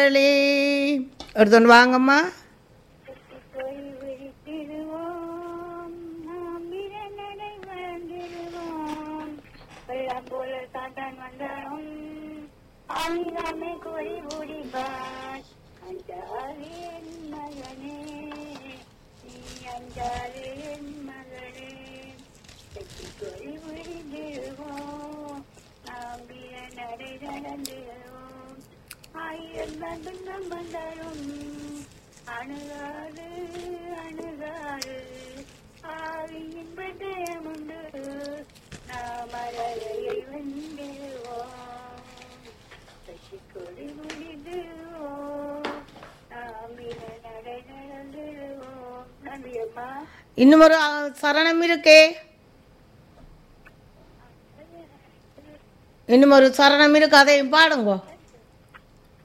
ஒருத்தன் வாங்கம்மா போய் விழித்திடுவோம் நாம் இரண்டரை வாழ்ந்திடுவோம் வெள்ளம் போல சாத்தான் வந்தாலும் ஆங்காமே கோரி ஓடிப்பார் அஞ்சாதே என் மகனே நீ அஞ்சாதே என் மகனே வெற்றி கோரி விழித்திடுவோம் நாம் இரண்டரை நடந்திடுவோம் ஆயிரம் துன்பம் வந்தாலும் அணுகாது அணுகாது ஆவியின் பட்டயம் உண்டு நாம் அறையை வென்றிடுவோம் சசி கொடி முடிந்துவோம் நாம் இன நடை நடந்துடுவோம் நன்றி அம்மா இன்னும் ஒரு அ, சரணம் இருக்கே இன்னும் ஒரு சரணம் இருக்கு அதையும் பாடுங்கோ